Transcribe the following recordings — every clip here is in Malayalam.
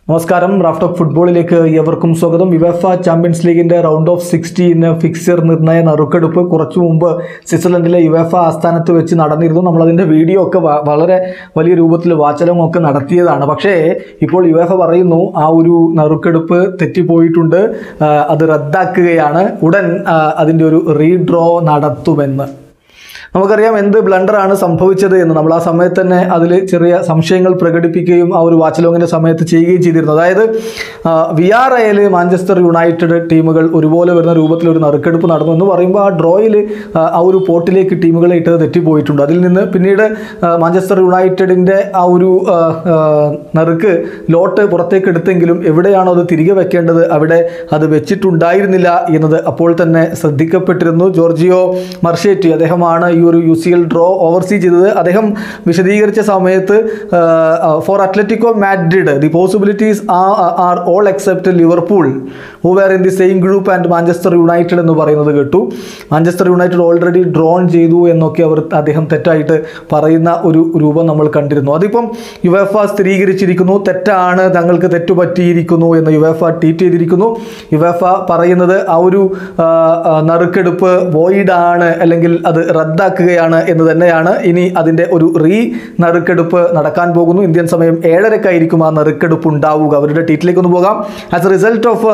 നമസ്കാരം റാഫ്റ്റ് ഓഫ് ഫുട്ബോളിലേക്ക് ഏവർക്കും സ്വാഗതം യുവഫ ചാമ്പ്യൻസ് ലീഗിന്റെ റൗണ്ട് ഓഫ് സിക്സ്റ്റീന് ഫിക്സർ നിർണയ നറുക്കെടുപ്പ് കുറച്ചു മുമ്പ് സ്വിറ്റ്സർലൻഡിലെ യുവഫ ആസ്ഥാനത്ത് വെച്ച് നടന്നിരുന്നു നമ്മളതിൻ്റെ വീഡിയോ ഒക്കെ വ- വളരെ വലിയ രൂപത്തിൽ വാചകമൊക്കെ നടത്തിയതാണ് പക്ഷേ ഇപ്പോൾ യുവഫ പറയുന്നു ആ ഒരു നറുക്കെടുപ്പ് തെറ്റിപ്പോയിട്ടുണ്ട് ആ, അത് റദ്ദാക്കുകയാണ് ഉടൻ ആ, അതിൻ്റെ ഒരു റീഡ്രോ നടത്തുമെന്ന് നമുക്കറിയാം എന്ത് ബ്ലണ്ടറാണ് സംഭവിച്ചത് എന്ന് നമ്മൾ ആ സമയത്ത് തന്നെ അതിൽ ചെറിയ സംശയങ്ങൾ പ്രകടിപ്പിക്കുകയും ആ ഒരു വാച്ചലോങ്ങിൻ്റെ സമയത്ത് ചെയ്യുകയും ചെയ്തിരുന്നു അതായത് വി ആർ എയിൽ മാഞ്ചസ്റ്റർ യുണൈറ്റഡ് ടീമുകൾ ഒരുപോലെ വരുന്ന രൂപത്തിൽ ഒരു നറുക്കെടുപ്പ് നടന്നു എന്ന് പറയുമ്പോൾ ആ ഡ്രോയിൽ ആ ഒരു പോട്ടിലേക്ക് ടീമുകളെ ഇട്ടത് തെറ്റിപ്പോയിട്ടുണ്ട് അതിൽ നിന്ന് പിന്നീട് ആ, മാഞ്ചസ്റ്റർ യുണൈറ്റഡിൻ്റെ ആ ഒരു ആ, ആ, നറുക്ക് ലോട്ട് പുറത്തേക്ക് എടുത്തെങ്കിലും എവിടെയാണോ അത് തിരികെ വെക്കേണ്ടത് അവിടെ അത് വെച്ചിട്ടുണ്ടായിരുന്നില്ല എന്നത് അപ്പോൾ തന്നെ ശ്രദ്ധിക്കപ്പെട്ടിരുന്നു ജോർജിയോ മർഷേറ്റി അദ്ദേഹമാണ് ഈ ഒരു U C L draw oversee ചെയ്തത് അദ്ദേഹം വിശദീകരിച്ച സമയത്ത് for Atletico Madrid the possibilities are all except Liverpool who were in the same group and Manchester United എന്ന് പറയുന്നത് കേട്ടു മാഞ്ചസ്റ്റർ യുണൈറ്റഡ് ഓൾറെഡി ഡ്രോൺ ചെയ്തു എന്നൊക്കെ അവർ അദ്ദേഹം തെറ്റായിട്ട് പറയുന്ന ഒരു രൂപം നമ്മൾ കണ്ടിരുന്നു അതിപ്പം യുവേഫ സ്ഥിരീകരിച്ചിരിക്കുന്നു തെറ്റാണ് തങ്ങൾക്ക് തെറ്റുപറ്റിയിരിക്കുന്നു എന്ന് യുവേഫ ട്വീറ്റ് ചെയ്തിരിക്കുന്നു യുവേഫ പറയുന്നത് ആ ഒരു ആ, ആ, നറുക്കെടുപ്പ് വോയിഡാണ് അല്ലെങ്കിൽ അത് റദ്ദാക്കുകയാണ് എന്ന് തന്നെയാണ് ഇനി അതിൻ്റെ ഒരു റീ നറുക്കെടുപ്പ് നടക്കാൻ പോകുന്നു ഇന്ത്യൻ സമയം ഏഴരക്കായിരിക്കും ആ നറുക്കെടുപ്പ് ഉണ്ടാവുക അവരുടെ ട്വീറ്റിലേക്ക് ഒന്ന് പോകാം as a result of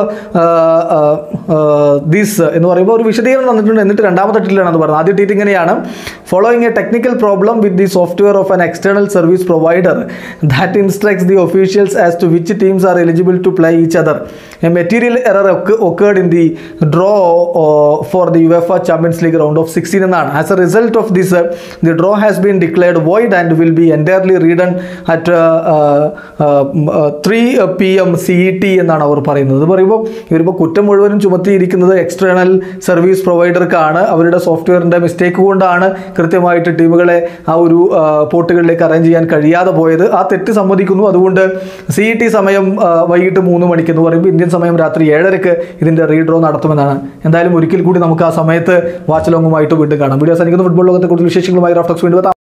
this എന്ന് പറയുമ്പോൾ ഒരു വിശദീകരണം തന്നിട്ടുണ്ട് എന്നിട്ട് രണ്ടാമത്തെ ട്വീറ്റിലാണ് അത് പറയുന്നത് ആദ്യ ട്വീറ്റ് ഇങ്ങനെയാണ് following a technical problem with the software of an external service provider that instructs the officials as to which teams are eligible to play each other a material error occurred in the draw uh, for the UEFA Champions League round of 16 എന്നാണ് as a result of this the draw has been declared void and will be entirely redone at three P M C E T എന്നാണ് അവർ പറയുന്നത് ഇത് പറയുമ്പോൾ ഇവരിപ്പോൾ കുറ്റം മുഴുവനും ചുമത്തിയിരിക്കുന്നത് എക്സ്റ്റേണൽ സർവീസ് പ്രൊവൈഡർക്കാണ് അവരുടെ സോഫ്റ്റ്വെയറിൻ്റെ മിസ്റ്റേക്ക് കൊണ്ടാണ് കൃത്യമായിട്ട് ടീമുകളെ ആ ഒരു ആ, പോർട്ടുകളിലേക്ക് അറേഞ്ച് ചെയ്യാൻ കഴിയാതെ പോയത് ആ തെറ്റ് സമ്മതിക്കുന്നു അതുകൊണ്ട് സി ഇ ടി സമയം ആ, വൈകിട്ട് മൂന്ന് മണിക്ക് എന്ന് പറയുമ്പോൾ ഇന്ത്യൻ സമയം രാത്രി ഏഴരക്ക് ഇതിൻ്റെ റീഡ്രോ നടത്തുമെന്നാണ് എന്തായാലും ഒരിക്കൽ കൂടി നമുക്ക് ആ സമയത്ത് വാച്ച് ലോങ്ങുമായിട്ട് വീണ്ടും കാണാം വീഡിയോ സാധിക്കുന്ന ഫുട്ബോൾ ലോകത്തെ കൂടുതൽ വിശേഷങ്ങളുമായി റാഫ്റ്റോക്സ് വീണ്ടും എത്താം